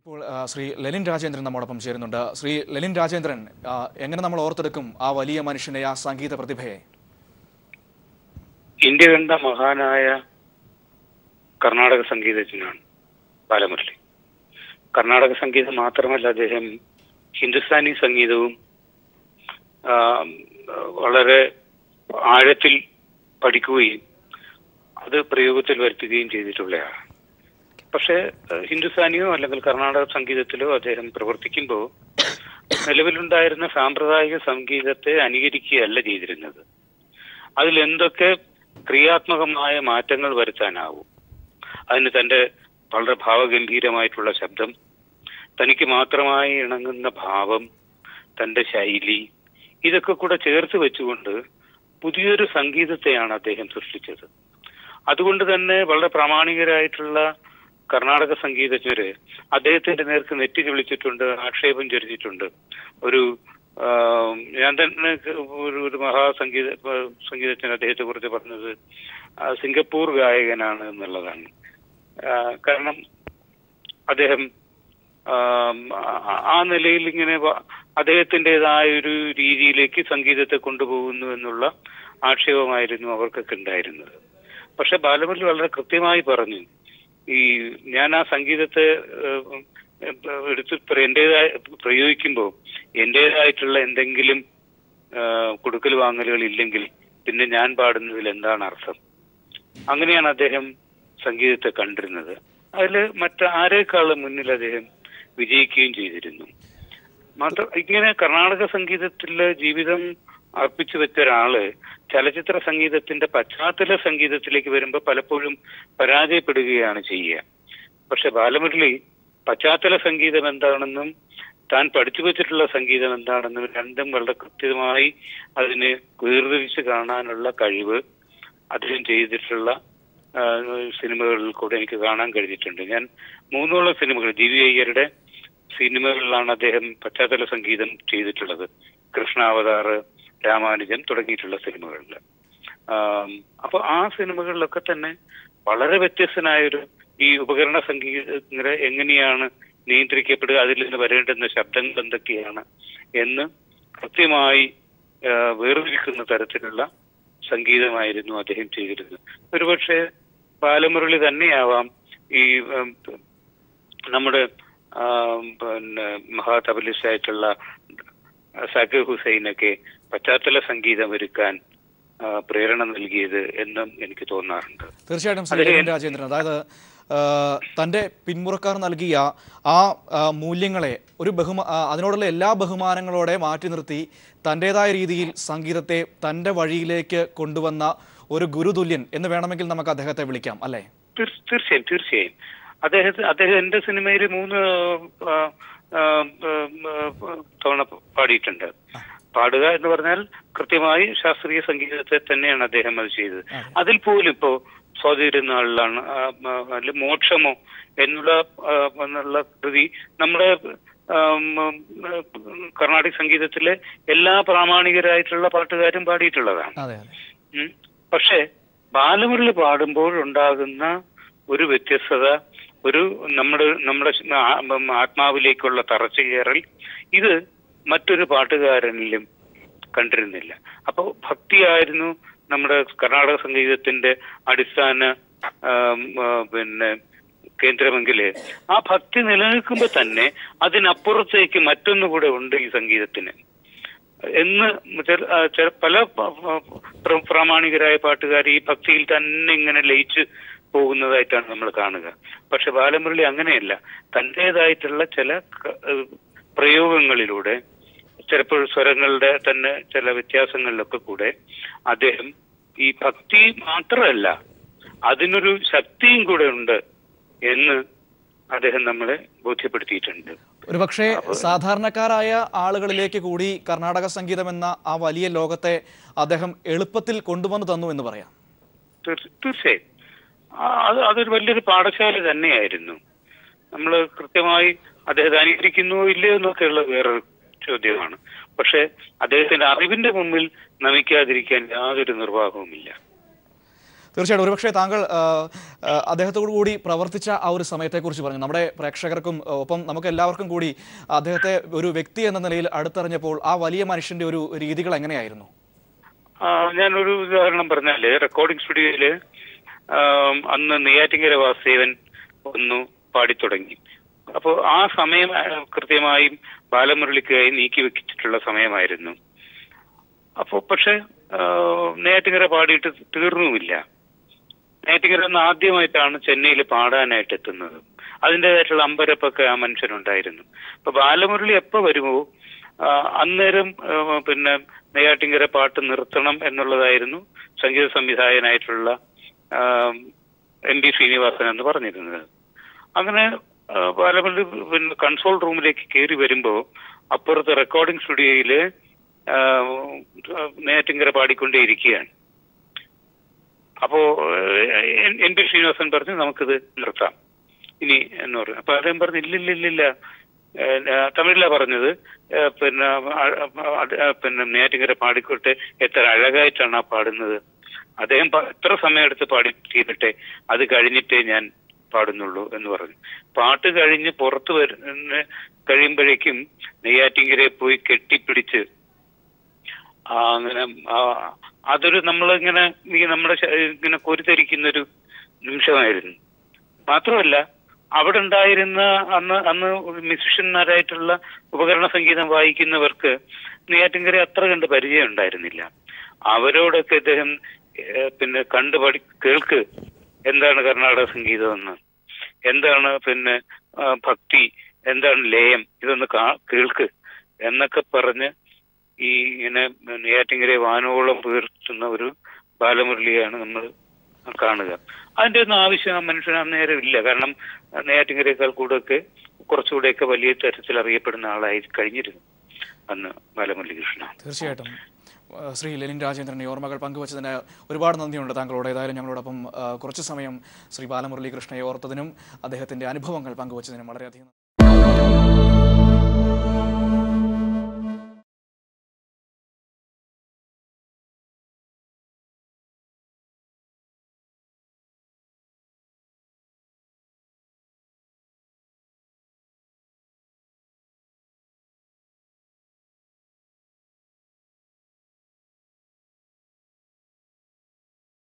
ഇപ്പോൾ ആ, ശ്രീ ലെനിൻ രാജേന്ദ്രൻ നമ്മോടൊപ്പം ചേരുന്നുണ്ട് ശ്രീ ലെനിൻ രാജേന്ദ്രൻ ആ, എങ്ങനെ നമ്മൾ ഓർത്തെടുക്കും ആ വലിയ മനുഷ്യനെ ആ സംഗീത പ്രതിഭയെ ഇന്ത്യ കണ്ട മഹാനായ കർണാടക സംഗീതജ്ഞനാണ് ബാലമുരളി കർണാടക സംഗീതം മാത്രമല്ല അദ്ദേഹം ഹിന്ദുസ്ഥാനി സംഗീതവും ആ, വളരെ ആഴത്തിൽ പഠിക്കുകയും അത് പ്രയോഗത്തിൽ വരുത്തുകയും ചെയ്തിട്ടുള്ളയാളാണ് പക്ഷേ ഏഹ്, ഹിന്ദുസ്ഥാനിയോ അല്ലെങ്കിൽ കർണാടക സംഗീതത്തിലോ അദ്ദേഹം പ്രവർത്തിക്കുമ്പോൾ നിലവിലുണ്ടായിരുന്ന സാമ്പ്രദായിക സംഗീതത്തെ അനുകരിക്കുകയല്ല ചെയ്തിരുന്നത് അതിൽ എന്തൊക്കെ ക്രിയാത്മകമായ മാറ്റങ്ങൾ വരുത്താനാവും അതിന് തന്റെ വളരെ ഭാവഗംഭീരമായിട്ടുള്ള ശബ്ദം തനിക്ക് മാത്രമായി ഇണങ്ങുന്ന ഭാവം തന്റെ ശൈലി ഇതൊക്കെ കൂടെ ചേർത്ത് വെച്ചുകൊണ്ട് പുതിയൊരു സംഗീതത്തെയാണ് അദ്ദേഹം സൃഷ്ടിച്ചത് അതുകൊണ്ട് തന്നെ വളരെ പ്രാമാണികരായിട്ടുള്ള കർണാടക സംഗീതജ്ഞര് അദ്ദേഹത്തിന്റെ നേർക്ക് നെറ്റി വിളിച്ചിട്ടുണ്ട് ആക്ഷേപം ചൊരിഞ്ഞിട്ടുണ്ട് ഒരു ആ, ഞാൻ തന്നെ ഒരു ഒരു മഹാസംഗീത സംഗീതജ്ഞൻ അദ്ദേഹത്തെ കുറിച്ച് പറഞ്ഞത് ആ, സിംഗപ്പൂർ ഗായകനാണ് എന്നുള്ളതാണ് ആ, കാരണം അദ്ദേഹം ആം, ആ- ആ നിലയിൽ ഇങ്ങനെ വ- അദ്ദേഹത്തിൻ്റെതായ ഒരു രീതിയിലേക്ക് സംഗീതത്തെ കൊണ്ടുപോകുന്നു എന്നുള്ള ആക്ഷേപമായിരുന്നു അവർക്കൊക്കെ ഉണ്ടായിരുന്നത് പക്ഷെ ബാലമുരളി വളരെ കൃത്യമായി പറഞ്ഞു ഈ ഞാൻ ആ സംഗീതത്തെ ഏഹ്, ഏഹ്, എടുത്ത് പ്ര- എന്റേതായ പ്രയോഗിക്കുമ്പോൾ എന്റേതായിട്ടുള്ള എന്തെങ്കിലും ഏഹ്, കൊടുക്കൽ വാങ്ങലുകൾ ഇല്ലെങ്കിൽ പിന്നെ ഞാൻ പാടുന്നതിൽ എന്താണ് അർത്ഥം അങ്ങനെയാണ് അദ്ദേഹം സംഗീതത്തെ കണ്ടിരുന്നത് അതിൽ മറ്റാരേക്കാളും മുന്നിൽ അദ്ദേഹം വിജയിക്കുകയും ചെയ്തിരുന്നു മാത്രം ഇങ്ങനെ കർണാടക സംഗീതത്തിലെ ജീവിതം അർപ്പിച്ചു വെച്ച ഒരാള് ചലച്ചിത്ര സംഗീതത്തിന്റെ പശ്ചാത്തല സംഗീതത്തിലേക്ക് വരുമ്പോൾ പലപ്പോഴും പരാജയപ്പെടുകയാണ് ചെയ്യുക പക്ഷെ ബാലമുരളി പശ്ചാത്തല സംഗീതം എന്താണെന്നും താൻ പഠിച്ചു വെച്ചിട്ടുള്ള സംഗീതം എന്താണെന്നും രണ്ടും വളരെ കൃത്യമായി അതിന് വേർതിരിച്ച് കാണാനുള്ള കഴിവ് അദ്ദേഹം ചെയ്തിട്ടുള്ള ആ, സിനിമകളിൽ കൂടെ എനിക്ക് കാണാൻ കഴിഞ്ഞിട്ടുണ്ട് ഞാൻ മൂന്നോളം സിനിമകൾ ജി വി അയ്യരുടെ സിനിമകളിലാണ് അദ്ദേഹം പശ്ചാത്തല സംഗീതം ചെയ്തിട്ടുള്ളത് കൃഷ്ണാവതാർ രാമാനുജൻ തുടങ്ങിയിട്ടുള്ള സിനിമകളിൽ ആം, അപ്പൊ ആ സിനിമകളിലൊക്കെ തന്നെ വളരെ വ്യത്യസ്തനായൊരു ഈ ഉപകരണ സംഗീതജ്ഞരെ എങ്ങനെയാണ് നിയന്ത്രിക്കപ്പെടുക അതിൽ നിന്ന് വരേണ്ടുന്ന ശബ്ദങ്ങൾ എന്തൊക്കെയാണ് എന്ന് കൃത്യമായി ആ, വേർതിരിക്കുന്ന തരത്തിലുള്ള സംഗീതമായിരുന്നു അദ്ദേഹം ചെയ്തിരുന്നത് ഒരുപക്ഷെ ബാലമുരളി തന്നെയാവാം ഈ ഉം, നമ്മുടെ ആ, പിന്നെ മഹാതബലിസ്റ്റായിട്ടുള്ള സഖ് ഹുസൈനൊക്കെ പശ്ചാത്തല സംഗീതം ഒരുക്കാൻ ആ, പ്രേരണ നൽകിയത് എന്നും എനിക്ക് തോന്നാറുണ്ട് തീർച്ചയായിട്ടും ശ്രീ ലെനിൻ രാജേന്ദ്രൻ അതായത് ആ, തൻ്റെ പിന്മുറക്കാർ നൽകിയ ആ ആ, മൂല്യങ്ങളെ ഒരു ബഹുമാ ആ, അതിനോടുള്ള എല്ലാ ബഹുമാനങ്ങളോടെ മാറ്റി നിർത്തി തൻ്റെതായ രീതിയിൽ സംഗീതത്തെ തൻ്റെ വഴിയിലേക്ക് കൊണ്ടുവന്ന ഒരു ഗുരുതുല്യൻ എന്ന് വേണമെങ്കിൽ നമുക്ക് അദ്ദേഹത്തെ വിളിക്കാം അല്ലേ തീർ- തീർച്ചയായും തീർച്ചയായും അദ്ദേഹത്തെ അദ്ദേഹം എന്റെ സിനിമയിൽ മൂന്ന് ആ, ആ, ആ, തവണ പാടിയിട്ടുണ്ട് പാടുക എന്ന് പറഞ്ഞാൽ കൃത്യമായി ശാസ്ത്രീയ സംഗീതത്തെ തന്നെയാണ് അദ്ദേഹം അത് ചെയ്തത് അതിൽ പോലും ഇപ്പോ സ്വാതിരുന്നാളിലാണ് അല്ല മോക്ഷമോ എന്നുള്ള ആ, എന്നുള്ള കൃതി നമ്മുടെ ആം, ഉം, കർണാടക സംഗീതത്തിലെ എല്ലാ പ്രാമാണികരായിട്ടുള്ള പാട്ടുകാരും പാടിയിട്ടുള്ളതാണ് അതെ അതെ ഉം. പക്ഷേ ബാലമുരളി പാടുമ്പോൾ ഉണ്ടാകുന്ന ഒരു വ്യത്യസ്തത ഒരു നമ്മുടെ നമ്മുടെ ആ- ഉം ആത്മാവിലേക്കുള്ള തറച്ചു കയറൽ ഇത് മറ്റൊരു പാട്ടുകാരനിലും കണ്ടിരുന്നില്ല അപ്പോൾ ഭക്തിയായിരുന്നു നമ്മുടെ കർണാടക സംഗീതത്തിന്റെ അടിസ്ഥാന ആം, ആ, പിന്നെ കേന്ദ്രമെങ്കില് ആ ഭക്തി നിലനിൽക്കുമ്പോൾ തന്നെ അതിനപ്പുറത്തേക്ക് മറ്റൊന്നുകൂടെ ഉണ്ട് ഈ സംഗീതത്തിന് എന്ന് ചില ആ, ചില- പല പ- പ- പ്ര- പ്രാമാണികരായ പാട്ടുകാർ ഈ ഭക്തിയിൽ തന്നെ ഇങ്ങനെ ലയിച്ച് പോകുന്നതായിട്ടാണ് നമ്മൾ കാണുക പക്ഷെ ബാലമുരളി അങ്ങനെയല്ല തന്റേതായിട്ടുള്ള ചില ക- ഏഹ് പ്രയോഗങ്ങളിലൂടെ ചിലപ്പോൾ സ്വരങ്ങളുടെ തന്നെ ചില വ്യത്യാസങ്ങളിലൊക്കെ കൂടെ അദ്ദേഹം ഈ ഭക്തി മാത്രമല്ല അതിനൊരു ശക്തിയും കൂടെ ഉണ്ട് എന്ന് അദ്ദേഹം നമ്മളെ ബോധ്യപ്പെടുത്തിയിട്ടുണ്ട് ഒരുപക്ഷെ സാധാരണക്കാരായ ആളുകളിലേക്ക് കൂടി കർണാടക സംഗീതം എന്ന ആ വലിയ ലോകത്തെ അദ്ദേഹം എളുപ്പത്തിൽ കൊണ്ടുവന്നു തന്നു എന്ന് പറയാം തീർച്ച- തീർച്ചയായും ആ, അത് അതൊരു വലിയൊരു പാഠശാല തന്നെയായിരുന്നു നമ്മൾ കൃത്യമായി അദ്ദേഹത്തെ അനുകരിക്കുന്നുവോ ഇല്ലയോ എന്നൊക്കെയുള്ള വേറൊരു ചോദ്യമാണ് പക്ഷെ അദ്ദേഹത്തിന്റെ അറിവിന്റെ മുമ്പിൽ നമിക്കാതിരിക്കാൻ യാതൊരു നിർവാഹവുമില്ല തീർച്ചയായിട്ടും ഒരുപക്ഷെ താങ്കൾ ആ, ആ, അദ്ദേഹത്തോടു കൂടി പ്രവർത്തിച്ച ആ ഒരു സമയത്തെക്കുറിച്ച് പറഞ്ഞു നമ്മുടെ പ്രേക്ഷകർക്കും ആ, ഒപ്പം നമുക്ക് എല്ലാവർക്കും കൂടി അദ്ദേഹത്തെ ഒരു വ്യക്തി എന്ന നിലയിൽ അടുത്തറിഞ്ഞപ്പോൾ ആ വലിയ മനുഷ്യന്റെ ഒരു രീതികൾ എങ്ങനെയായിരുന്നു ആ, ഞാനൊരു ഉദാഹരണം പറഞ്ഞാല് റെക്കോർഡിംഗ് സ്റ്റുഡിയോയില് ആം, അന്ന് നെയ്യാറ്റിങ്കര വാസുദേവൻ ഒന്ന് പാടിത്തുടങ്ങി അപ്പോൾ ആ സമയം ആ, കൃത്യമായും ബാലമുരളിക്കായി നീക്കി വെച്ചിട്ടുള്ള സമയമായിരുന്നു അപ്പോൾ പക്ഷെ ആ, നെയ്യാറ്റിങ്കര പാടിയിട്ട് തീർന്നുമില്ല നെയ്യാറ്റിങ്കര അന്ന് ആദ്യമായിട്ടാണ് ചെന്നൈയിൽ പാടാനായിട്ട് എത്തുന്നത് അതിൻ്റെതായിട്ടുള്ള അമ്പരപ്പൊക്കെ ആ മനുഷ്യനുണ്ടായിരുന്നു അപ്പൊ ബാലമുരളി എപ്പോ വരുമോ ആ, അന്നേരം ആ, പിന്നെ നെയ്യാറ്റിങ്കര പാട്ട് നിർത്തണം എന്നുള്ളതായിരുന്നു സംഗീത സംവിധായകനായിട്ടുള്ള എം പി ശ്രീനിവാസൻ എന്ന് പറഞ്ഞിരുന്നത് അങ്ങനെ ആ, ബാലമുരളി പിന്നെ കൺസോൾ റൂമിലേക്ക് കയറി വരുമ്പോ അപ്പുറത്ത് റെക്കോർഡിംഗ് സ്റ്റുഡിയോയില് ആ, നെയ്യാറ്റിങ്കര പാടിക്കൊണ്ടേയിരിക്കുകയാണ് അപ്പോ ഏഹ്, എൻ പി ശ്രീനിവാസൻ പറഞ്ഞു നമുക്കിത് നിർത്താം ഇനി എന്ന് പറഞ്ഞു അപ്പൊ അദ്ദേഹം പറഞ്ഞു ഇല്ലില്ലില്ലില്ല ഏഹ്, ആ, തമിഴിലാ പറഞ്ഞത് ഏഹ്, പിന്നെ ആ, ആ, ആ, പിന്നെ നെയ്യാറ്റിങ്കര പാടിക്കോട്ടെ എത്ര അഴകായിട്ടാണ് ആ പാടുന്നത് അദ്ദേഹം പ- എത്ര സമയം എടുത്ത് പാടി തീരട്ടെ അത് കഴിഞ്ഞിട്ടേ ഞാൻ പാടുന്നുള്ളൂ എന്ന് പറഞ്ഞു പാട്ട് കഴിഞ്ഞ് പുറത്ത് വരുന്ന കഴിയുമ്പോഴേക്കും നെയ്യാറ്റിങ്കരയെ പോയി കെട്ടിപ്പിടിച്ച് ആ, അങ്ങനെ ആ, അതൊരു നമ്മളിങ്ങനെ ഈ നമ്മുടെ ശ- ഇങ്ങനെ കോരിത്തരിക്കുന്ന ഒരു നിമിഷമായിരുന്നു മാത്രമല്ല അവിടെ ഉണ്ടായിരുന്ന അന്ന് അന്ന് മ്യൂസിഷ്യന്മാരായിട്ടുള്ള ഉപകരണ സംഗീതം വായിക്കുന്നവർക്ക് നെയ്യാറ്റിൻകര അത്ര കണ്ട് പരിചയം ഉണ്ടായിരുന്നില്ല അവരോടൊക്കെ ഇദ്ദേഹം ഏഹ്, പിന്നെ കണ്ടു പഠി കേൾക്ക് എന്താണ് കർണാടക സംഗീതം എന്ന് എന്താണ് പിന്നെ ആ, ഭക്തി എന്താണ് ലയം ഇതൊന്ന് കാ- കേൾക്ക് എന്നൊക്കെ പറഞ്ഞ് ഈ ഇങ്ങനെ നെയ്യാറ്റിങ്കരെ വാനോളം പുയർത്തുന്ന ഒരു ബാലമുരളിയാണ് നമ്മൾ കാണുക അതിന്റെ ഒന്നും ആവശ്യം ആ മനുഷ്യന് അന്നേരം ഇല്ല കാരണം നെയ്യാറ്റിങ്കരേക്കാൾ കൂടെയൊക്കെ കുറച്ചുകൂടെയൊക്കെ വലിയ തരത്തിൽ അറിയപ്പെടുന്ന ആളായി കഴിഞ്ഞിരുന്നു അന്ന് ബാലമുരളി കൃഷ്ണ തീർച്ചയായിട്ടും ആ, ശ്രീ ലെനിൻ രാജേന്ദ്രൻ ഈ ഓർമ്മകൾ പങ്കുവച്ചതിന് ഒരുപാട് നന്ദിയുണ്ട് താങ്കളോട് ഏതായാലും ഞങ്ങളോടൊപ്പം ആ, കുറച്ച് സമയം ശ്രീ ബാലമുരളി കൃഷ്ണയെ ഓർത്തതിനും അദ്ദേഹത്തിന്റെ അനുഭവങ്ങൾ പങ്കുവച്ചതിനും വളരെയധികം